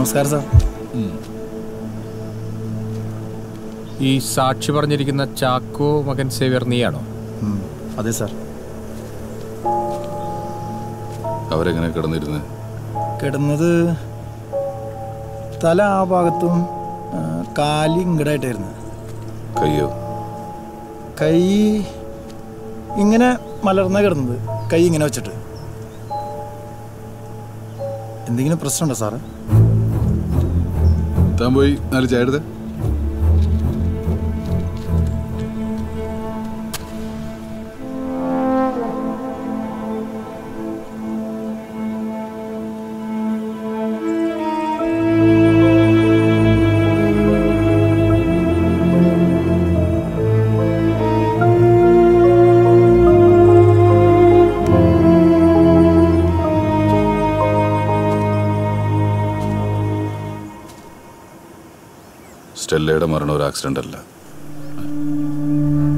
നമസ്കാരം സാർ ഈ സാക്ഷി പറഞ്ഞിരിക്കുന്ന ചാക്കോ മകൻ സേവ്യർ നീയാണോ ഉം, അതെ സാർ അവരെങ്ങനെ കിടന്നിരുന്നത് കിടന്നത് തല ആ ഭാഗത്തും ആ, കാല് ഇങ്ങടായിട്ടായിരുന്നു കയ്യോ കൈ ഇങ്ങനെ മലർന്ന കിടന്നത് കൈ ഇങ്ങനെ വെച്ചിട്ട് എന്തെങ്കിലും പ്രശ്നമുണ്ടോ സാറ് താൻ പോയി നാല് ചായ എടുത്തേ സ്റ്റെല്ലയുടെ മരണം ഒരു ആക്സിഡന്റ് അല്ല